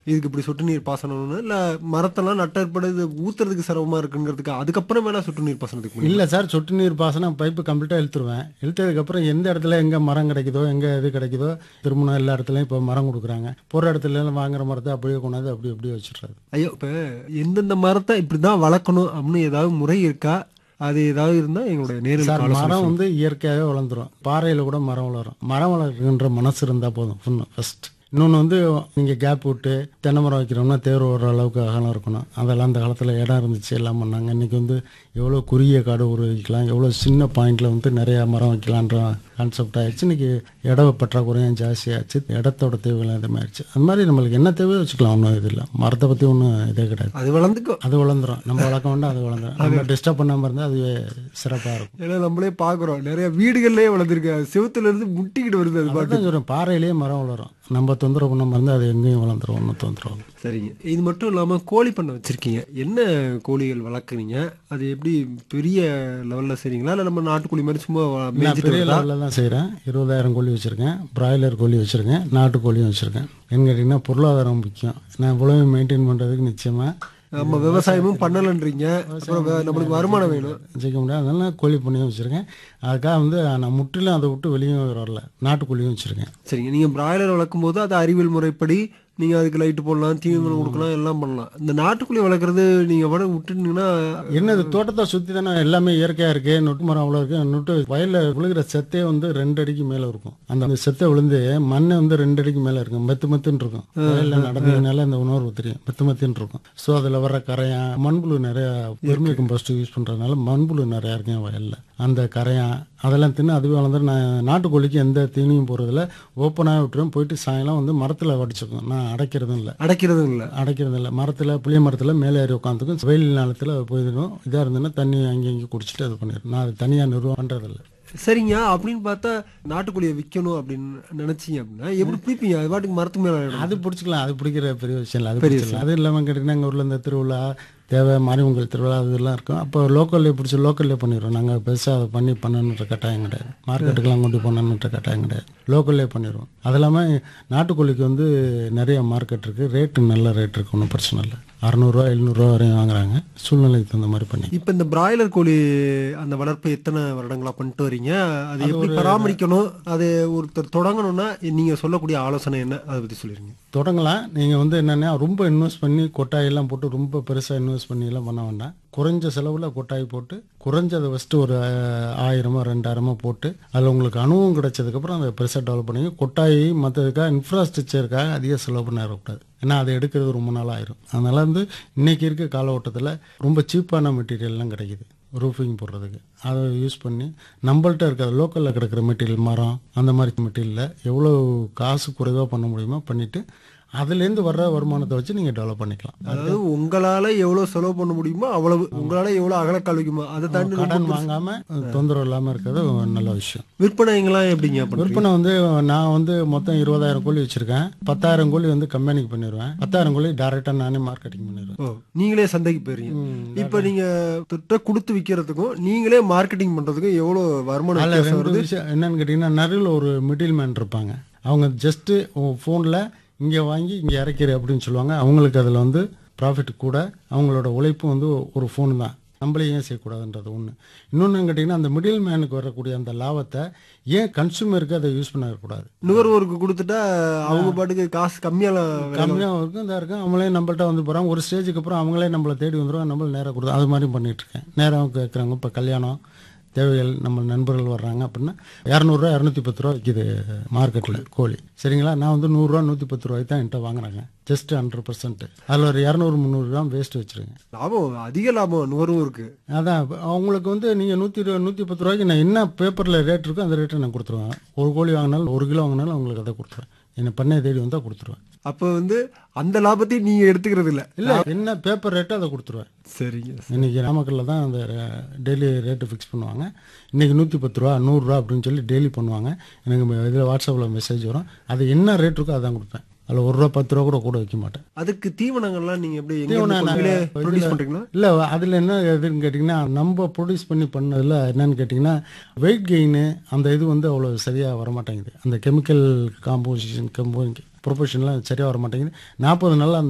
இதுக்கு இப்படி சொட்டு நீர் பாசனம்னு இல்ல மரத்தெல்லாம் நட்டற்பட இது ஊத்துறதுக்கு சிரமமா இருக்குங்கிறதுக்கு அதுக்கப்புறம் வேணா சொட்டு நீர் பாசனத்துக்கு முடியும் இல்லை சார் சொட்டு நீர் பாசனம் பைப்பு கம்ப்ளீட்டாக இழுத்துருவேன் இழுத்ததுக்கப்புறம் எந்த இடத்துல எங்கே மரம் கிடைக்குதோ எங்கே இது கிடைக்குதோ திருமணம் எல்லா இடத்துலையும் இப்போ மரம் கொடுக்குறாங்க போகிற இடத்துல எல்லாம் வாங்குற மரத்தை அப்படியே கொண்டாந்து அப்படி அப்படியே வச்சுட்றாரு ஐயோ இப்ப எந்தெந்த மரத்தை இப்படிதான் வளர்க்கணும் அப்படின்னு ஏதாவது முறை இருக்கா அது ஏதாவது இருந்தா எங்களுடைய நேரில் சார் ஆலோசனை மரம் சொல்லுங்க. வந்து இயற்கையாகவே வளர்ந்துரும் பாறையில் கூட மரம் வளரும் மரம் வளர்க்கின்ற மனசு இருந்தால் போதும் ஃபர்ஸ்ட் இன்னொன்று வந்து நீங்கள் கேப் விட்டு தென்னை மரம் வைக்கிறோம்னா தேர் ஓடுற அளவுக்கு அகலம் இருக்கணும் அதெல்லாம் அந்த காலத்தில் இடம் இருந்துச்சு எல்லாம் பண்ணாங்க இன்றைக்கி வந்து எவ்வளோ குறுகிய காடு ஒரு வைக்கலாம் எவ்வளோ சின்ன பாயிண்டில் வந்து நிறையா மரம் வைக்கலான்ற கான்செப்ட் ஆயிடுச்சு இன்றைக்கி இட பற்றாக்குறையும் ஜாஸ்தியாச்சு இடத்தோட தேவைகள் அதிகமாகிடுச்சு அது மாதிரி நம்மளுக்கு என்ன தேவையோ வச்சுக்கலாம் ஒன்றும் இது இல்லை மரத்தை பற்றி ஒன்றும் இதே கிடையாது அது வளர்ந்துக்கும் அது வளர்ந்துரும் நம்ம வளர்க்க வேண்டாம் அது வளர்ந்துரும் நம்ம டிஸ்டர்ப் பண்ணாமல் இருந்தால் அதுவே சிறப்பாக இருக்கும் ஏன்னா நம்மளே பாக்குறோம் நிறைய வீடுகள்லயே வளர்ந்துருக்கு அது செவுத்துல இருந்து முட்டிக்கிட்டு வருது அது பாட்டு அதான் சொல்றேன் பாறையிலேயே மரம் வளரும் நம்ம தொந்தரவு பண்ணாம இருந்தால் அது எங்கேயும் வளர்ந்துரும் ஒன்றும் தொந்தரவு சரிங்க இது மட்டும் இல்லாம கோழி பண்ணை வச்சிருக்கீங்க என்ன கோழிகள் வளர்க்குறீங்க அது எப்படி பெரிய லெவல்ல செய்றீங்களா இல்ல நம்ம நாட்டுக்கோழி மாதிரி சும்மா நான் மேய்ச்சிட்டு பெரிய வருதா? லெவலில் தான் செய்கிறேன் இருபதாயிரம் கோழி வச்சுருக்கேன் பிராய்லர் கோழி வச்சுருக்கேன் நாட்டுக்கோழியும் வச்சுருக்கேன் என்ன கேட்டிங்கன்னா பொருளாதாரம் முக்கியம் நான் இவ்வளவு மெயின்டைன் பண்ணுறதுக்கு நிச்சயமாக நம்ம விவசாயமும் பண்ணலன்றீங்க அப்புறம் வே- நம்மளுக்கு வருமானம் வேணும் செய்ய முடியாது அதனால கோழி பண்ணையும் வச்சுருக்கேன் அதுக்காக வந்து நான் முற்றிலும் அதை விட்டு வெளியும் வரல நாட்டுக்கோழியும் வச்சுருக்கேன் சரிங்க நீங்க பிராய்லர் வளர்க்கும் போது அது அறிவியல் முறைப்படி நீங்க அதுக்கு லைட் போடலாம் தீவனம் கொடுக்கலாம் எல்லாம் பண்ணலாம் இந்த நாட்டுக்கோழி வளர்க்குறது நீங்க வட விட்டுட்டீங்கன்னா என்னது தோட்டத்தை சுற்றி தானே எல்லாமே இயற்கையாக இருக்கு நொட்டு மரம் அவ்வளோ இருக்கு நொட்டு வயலில் விழுகிற செத்தே வந்து ரெண்டு அடிக்கு மேலே இருக்கும் அந்த அந்த செத்தை விழுந்து மண்ணை வந்து ரெண்டு அடிக்கு மேலே இருக்கும் மெத்து மெத்துன்னு இருக்கும் வயலில் நடந்ததுனால இந்த உணர்வு தெரியும் மெத்து மெத்துன்னு இருக்கும் ஸோ அதில் வர கரையான் மண்புழு நிறைய பெருமை கம்போஸ்ட் யூஸ் பண்ணுறதுனால மண்புழு நிறையா இருக்கும் வயலில் அந்த கரையான் அதெல்லாம் தின்னு அதுவே வளர்ந்துட்டு நான் நாட்டுக்கோழிக்கு எந்த தீனியும் போகிறதில்ல ஓப்பனாக விட்டுருவேன் போயிட்டு சாயங்காலம் வந்து மரத்தில் வடிச்சுக்கும் நான் அடைக்கிறதும் இல்லை அடைக்கிறதும் இல்ல அடைக்கிறது இல்லை மரத்தில் புளிய மரத்தில் மேலே ஏறி உட்காந்துக்கும் வெயில் நேரத்தில் போயிடும் இதாக இருந்ததுன்னா தண்ணி அங்கே இங்கே குடிச்சிட்டு அது பண்ணிடும் நான் அது தனியாக நிறுவனம் பண்ணுறதில்ல சரிங்க அப்படின்னு பார்த்தா நாட்டுக்கோழியை விற்கணும் அப்படின்னு நினைச்சீங்க அப்படின்னா எப்படி பிடிப்பீங்க அது பாட்டுக்கு மரத்து மேல ஆயிடும். அது பிடிச்சிக்கலாம் அது பிடிக்கிற பெரிய விஷயம் இல்லை அது பிடிச்சிக்கலாம் அது இல்லாமல் கேட்டிங்கன்னா எங்கள் ஊரில் இந்த திருவிழா தேவை மாரியம்மன் திருவிழா அதெல்லாம் இருக்கும் அப்போ லோக்கல்லே பிடிச்சி லோக்கல்லே பண்ணிடுவோம் நாங்கள் பெருசாக அதை பண்ணி பண்ணணுன்ற கட்டாயம் கிடையாது மார்க்கெட்டுக்கெல்லாம் கொண்டு போகணுன்ற கட்டாயம் கிடையாது லோக்கல்லே பண்ணிடுவோம் அது இல்லாமல் நாட்டுக்கோழிக்கு வந்து நிறைய மார்க்கெட் இருக்குது ரேட்டு நல்ல ரேட் இருக்குது ஒன்றும் பிரச்சனை இல்லை அறநூறுவா எழுநூறுவா வரையும் வாங்குறாங்க சூழ்நிலைக்கு தகுந்த மாதிரி பண்ணி இப்ப இந்த பிராய்லர் கோழி அந்த வளர்ப்பு எத்தனை வருடங்களா பண்ணிட்டு வரீங்க அது எப்படி பராமரிக்கணும் அது ஒருத்தர் தொடங்கணும்னா நீங்க சொல்லக்கூடிய ஆலோசனை என்ன அதை பத்தி சொல்லிருங்க தொடங்கலாம் நீங்கள் வந்து என்னென்னா ரொம்ப இன்வெஸ்ட் பண்ணி கொட்டாயெல்லாம் போட்டு ரொம்ப பெருசாக இன்வெஸ்ட் பண்ணி எல்லாம் பண்ண வேண்டாம் குறைஞ்ச செலவில் கொட்டாய் போட்டு குறைஞ்சதை ஃபஸ்ட்டு ஒரு அஹ், ஆயிரமோ ரெண்டாயிரமோ போட்டு அதில் உங்களுக்கு அனுபவம் கிடைச்சதுக்கப்புறம் அதை பெருசாக டெவலப் பண்ணி கொட்டாய் மற்றதுக்காக இன்ஃப்ராஸ்ட்ரக்சருக்காக அதிக செலவு பண்ண இருக்கக்கூடாது ஏன்னா அதை எடுக்கிறது ரொம்ப நாள் ஆயிரும் அதனால் வந்து இன்றைக்கி இருக்க காலகட்டத்தில் ரொம்ப சீப்பான மெட்டீரியல்லாம் கிடைக்குது ரூஃபிங் போடுறதுக்கு அதை யூஸ் பண்ணி நம்மள்ட்ட இருக்கிற லோக்கலில் கிடக்கிற மெட்டீரியல் மரம் அந்த மாதிரி மெட்டீரியலில் எவ்வளோ காசு குறைவாக பண்ண முடியுமோ பண்ணிவிட்டு அதுலேருந்து வர்ற வருமானத்தை வச்சு நீங்கள் டெவலப் பண்ணிக்கலாம் அதாவது உங்களால எவ்வளவு செலவு பண்ண முடியுமோ அவ்வளவு உங்களால எவ்வளவு அகலக்கால் வைக்குமோ அதை தாண்டி ரொம்ப கடன் வாங்காமல் தொந்தரவு இல்லாமல் இருக்கிறது ஒரு நல்ல விஷயம் விற்பனைங்கெல்லாம் எப்படிங்க பண்றீங்க விற்பனை வந்து நான் வந்து மொத்தம் இருபதாயிரம் கோழி வச்சுருக்கேன் பத்தாயிரம் கோழி வந்து கம்பெனிக்கு பண்ணிடுவேன் பத்தாயிரம் கோழி டேரெக்டாக நானே மார்க்கெட்டிங் பண்ணிடுவேன் ஓ நீங்களே சந்தைக்கு போயிருங்க இப்ப நீங்க திட்ட கொடுத்து விக்கிறதுக்கும் நீங்களே மார்க்கெட்டிங் பண்றதுக்கும் எவ்வளவு வருமானம் அதில் வித்தியாசம் ரெண்டு வருது விஷயம் என்னன்னு கேட்டிங்கன்னா நடுவில் ஒரு மிடில் மேன் இருப்பாங்க அவங்க ஜஸ்ட்டு ஃபோனில் இங்கே வாங்கி இங்கே இறக்கிறு அப்படின்னு சொல்லுவாங்க அவங்களுக்கு அதில் வந்து ப்ராஃபிட் கூட அவங்களோட உழைப்பும் வந்து ஒரு ஃபோன் தான் நம்மளே ஏன் செய்யக்கூடாதுன்றது ஒன்று இன்னொன்று கேட்டிங்கன்னா அந்த மிடில் மேனுக்கு வரக்கூடிய அந்த லாபத்தை ஏன் கன்சூமருக்கு அதை யூஸ் பண்ணக்கூடாது நுகர்வோருக்கு கொடுத்துட்டா அவங்க பாட்டுக்கு காசு கம்மியால விலை- கம்மியாக இருக்கும் இதாக இருக்கும் அவங்களே நம்மள்ட்ட வந்து போகிறாங்க ஒரு ஸ்டேஜுக்கு அப்புறம் அவங்களே நம்மளை தேடி வந்துடுவாங்க நம்மள நேராக கொடுத்து அது மாதிரி பண்ணிட்டு இருக்கேன் நேராக கேட்குறாங்க இப்போ கல்யாணம் தேவைகள் நம்ம நண்பர்கள் வர்றாங்க அப்படின்னா இரநூறுவா இரநூத்தி பத்து ரூபா விற்கிது மார்க்கெட்டில் கோழி சரிங்களா நான் வந்து நூறுரூவா நூற்றி பத்து ரூபாய்க்கு தான் என்கிட்ட வாங்குறாங்க ஜஸ்ட் ஹண்ட்ரட் பர்சன்ட் அதில் ஒரு இரநூறு முந்நூறு கிராம் வேஸ்ட் வச்சுருங்க லாபம் அதிக லாபம் நுகர்வோருக்கு அதான் இப்ப அவங்களுக்கு வந்து நீங்கள் நூற்றி இருபது நூற்றி பத்து ரூபாய்க்கு நான் என்ன பேப்பரில் ரேட் இருக்கோ அந்த ரேட்டை நான் கொடுத்துருவேன் ஒரு கோழி வாங்கினாலும் ஒரு கிலோ வாங்கினாலும் அவங்களுக்கு அதை கொடுத்துருவேன் என்னை பண்ணையை தேடி வந்தால் கொடுத்துருவேன் அப்ப வந்து அந்த லாபத்தையும் நீங்க எடுத்துக்கிறது இல்ல இல்லை என்ன பேப்பர் ரேட்டோ அதை கொடுத்துருவேன் சரிங்க இன்னைக்கு நாமக்கல்ல தான் அந்த டெய்லி ரேட்டு ஃபிக்ஸ் பண்ணுவாங்க இன்னைக்கு நூற்றி பத்து ரூபா நூறுரூவா அப்படின்னு சொல்லி டெய்லி பண்ணுவாங்க எனக்கு இதில் வாட்ஸ்அப்பில் மெசேஜ் வரும் அது என்ன ரேட் இருக்கோ அதான் கொடுப்பேன் அதில் ஒரு ரூபா பத்து ரூபா கூட கூட வைக்க மாட்டேன் அதுக்கு தீவனங்கள்லாம் நீங்க எப்படி எங்க தீவனம் இருந்து நாங்க நீங்களே ப்ரொடியூஸ் பண்றீங்களா இல்லை அதில் என்ன எதுன்னு கேட்டிங்கன்னா நம்ம ப்ரொடியூஸ் பண்ணி பண்ணதில் என்னன்னு கேட்டிங்கன்னா வெயிட் கெயின் அந்த இது வந்து அவ்வளோ சரியாக வரமாட்டேங்குது அந்த கெமிக்கல் காம்போசிஷன் கம்போ ப்ரொஃபஷனலாக சரியாக வர மாட்டேங்குது நாற்பது நாள் அந்த